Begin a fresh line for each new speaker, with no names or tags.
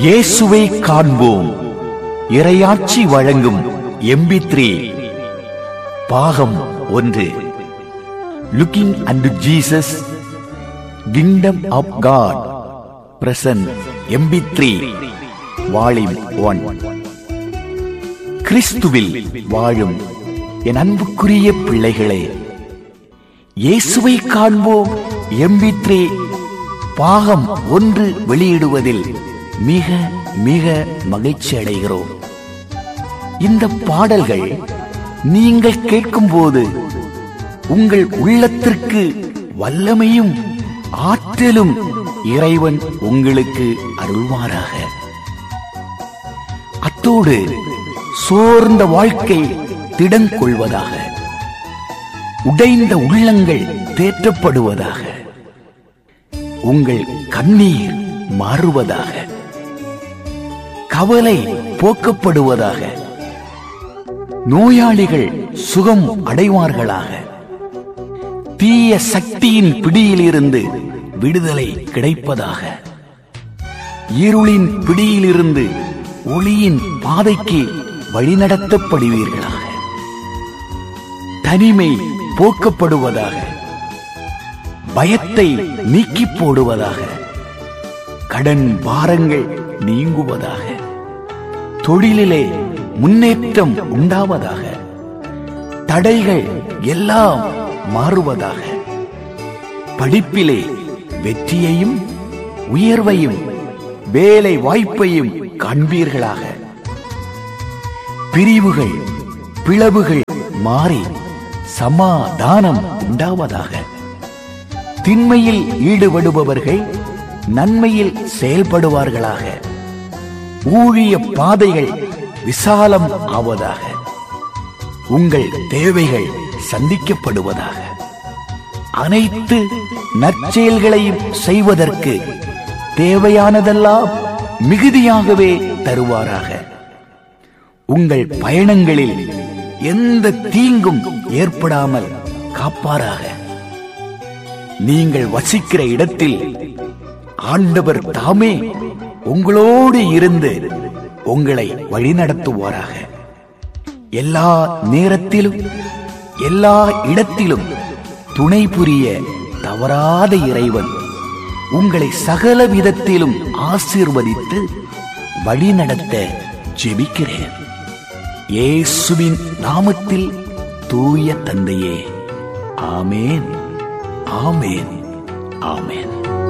இயேசுவை காண்போம் இறையாட்சி வழங்கும் எம்பி த்ரீ பாகம் ஒன்று looking and Jesus kingdom of God present MP three volume one கிறிஸ்துவில் வாழும் என் அன்புக்குரிய பிள்ளைகளே இயேசுவை காண்போம் எம்பி த்ரீ பாகம் ஒன்று வெளியிடுவதில் மிக மிக மகிழ்ச்சி அடைகிறோம் இந்த பாடல்கள் நீங்கள் கேட்கும்போது உங்கள் உள்ளத்திற்கு வல்லமையும் ஆற்றலும் இறைவன் உங்களுக்கு அருள்வாராக அத்தோடு சோர்ந்த வாழ்க்கை திடம் கொள்வதாக உடைந்த உள்ளங்கள் தேற்றப்படுவதாக உங்கள் கண்ணீர் மாறுவதாக கவலை போக்கப்படுவதாக நோயாளிகள் சுகம் அடைவார்களாக தீய சக்தியின் பிடியிலிருந்து விடுதலை கிடைப்பதாக இருளின் பிடியிலிருந்து ஒளியின் பாதைக்கு வழிநடத்தப்படுவீர்களாக தனிமை போக்கப்படுவதாக பயத்தை நீக்கி போடுவதாக கடன் பாரங்கள் நீங்குவதாக தொழிலிலே முன்னேற்றம் உண்டாவதாக தடைகள் எல்லாம் மாறுவதாக படிப்பிலே வெற்றியையும் உயர்வையும் வேலை வாய்ப்பையும் காண்பீர்களாக பிரிவுகள் பிளவுகள் மாறி சமாதானம் உண்டாவதாக திண்மையில் ஈடுபடுபவர்கள் நன்மையில் செயல்படுவார்களாக ஊழிய பாதைகள் விசாலம் ஆவதாக உங்கள் தேவைகள் சந்திக்கப்படுவதாக அனைத்து நற்செயல்களையும் செய்வதற்கு தேவையானதெல்லாம் மிகுதியாகவே தருவாராக உங்கள் பயணங்களில் எந்த தீங்கும் ஏற்படாமல் காப்பாராக நீங்கள் வசிக்கிற இடத்தில் ஆண்டவர் தாமே உங்களோடு இருந்து உங்களை வழிநடத்துவாராக எல்லா நேரத்திலும் எல்லா இடத்திலும் துணை புரிய தவறாத இறைவன் உங்களை சகல விதத்திலும் ஆசீர்வதித்து வழிநடத்த ஜெபிக்கிறேன் இயேசுவின் நாமத்தில் தூய தந்தையே ஆமேன் ஆமேன் ஆமேன்